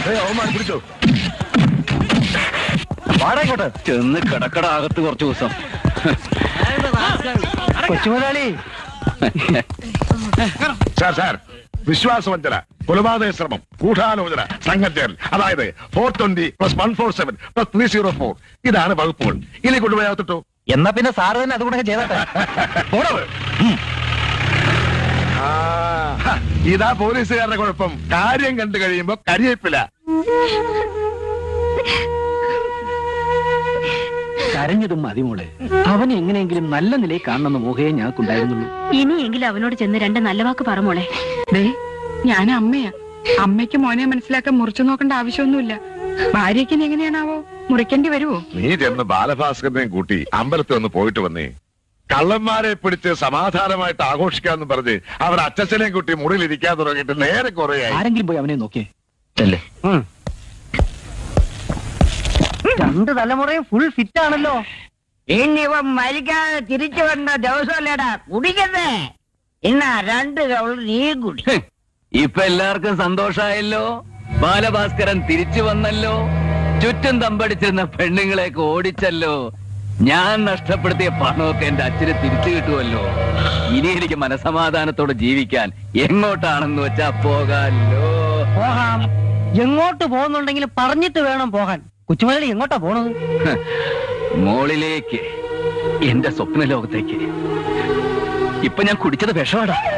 അവന്മാർ പിടിച്ചോ വാടകോട്ട് ചെന്ന് കിടക്കട അകത്ത് കുറച്ചു ദിവസം കൊച്ചുമുതലാളി സാർ സാർ വിശ്വാസവഞ്ചന കൊലപാതക ശ്രമം ഗൂഢാലോചന സംഘചേരൽ അതായത് four twenty plus one four seven plus three zero four ഇതാണ് വകുപ്പുകൾ ഇനി കൊണ്ടുപോയാത്തിട്ടോ എന്നാ പിന്നെ സാറ് തന്നെ അതുകൂടെ ചെയ്തട്ടെ പോണത് ആ, ഹ, ഇതാ പോലീസുകാരുടെ കുഴപ്പം കാര്യം കണ്ടു കഴിയുമ്പോ കരിയേപ്പില്ല കരഞ്ഞതും മതി മോളെ അവനെ എങ്ങനെയെങ്കിലും നല്ല നിലയിൽ കാണണമെന്ന് മോഹയെ ഞങ്ങൾക്കുണ്ടായിരുന്നുള്ളൂ ഇനിയെങ്കിലും അവനോട് ചെന്ന് രണ്ട് നല്ല വാക്ക് പറ മോളെ ദേ ഞാൻ അമ്മയാ അമ്മയ്ക്ക് മോനെ മനസ്സിലാക്കാൻ മുറിച്ചു നോക്കേണ്ട ആവശ്യമൊന്നുമില്ല ഭാര്യയ്ക്ക് ഇനി എങ്ങനെയാണാവോ മുറിക്കേണ്ടി വരുവോ നീ ചെന്ന് ബാലഭാസ്കരനെയും കൂട്ടി അമ്പലത്തിൽ ഒന്ന് പോയിട്ട് വന്നേ കള്ളന്മാരെ പിടിച്ച് സമാധാനമായിട്ട് ആഘോഷിക്കാന്ന് പറഞ്ഞ് അവർ അച്ഛനെയും കൂട്ടി മുറിയിലിരിക്കാൻ തുടങ്ങിയിട്ട് നേരെ കുറയായി ആരെങ്കിലും പോയി അവനെ നോക്കിയേ ചെല്ലേ രണ്ട് തലമുറയും ഫുൾ ഫിറ്റ് ആണല്ലോ ഇന്നിവൻ മരിക്കാതെ തിരിച്ചു വന്ന ദിവസമല്ലേടാ കുടിക്കുന്നേ ഇന്നാ രണ്ട് കവൾ നീ കുടി ഇപ്പൊ എല്ലാവർക്കും സന്തോഷായല്ലോ ബാലഭാസ്കരൻ തിരിച്ചു വന്നല്ലോ ചുറ്റും തമ്പടിച്ചിരുന്ന പെണ്ണുങ്ങളെയൊക്കെ ഓടിച്ചല്ലോ ഞാൻ നഷ്ടപ്പെടുത്തിയ പണമൊക്കെ എന്റെ അച്ഛന് തിരിച്ചു കിട്ടുമല്ലോ ഇനി എനിക്ക് മനസമാധാനത്തോടെ ജീവിക്കാൻ എങ്ങോട്ടാണെന്ന് വെച്ചാ പോകാല്ലോ പോകാം എങ്ങോട്ട് പോകുന്നുണ്ടെങ്കിൽ പറഞ്ഞിട്ട് വേണം പോകാൻ കൊച്ചുമുതലാളി എങ്ങോട്ടാ പോണത് മോളിലേക്ക് എന്റെ സ്വപ്ന ലോകത്തേക്ക് ഇപ്പൊ ഞാൻ കുടിച്ചത് വിഷമാടാ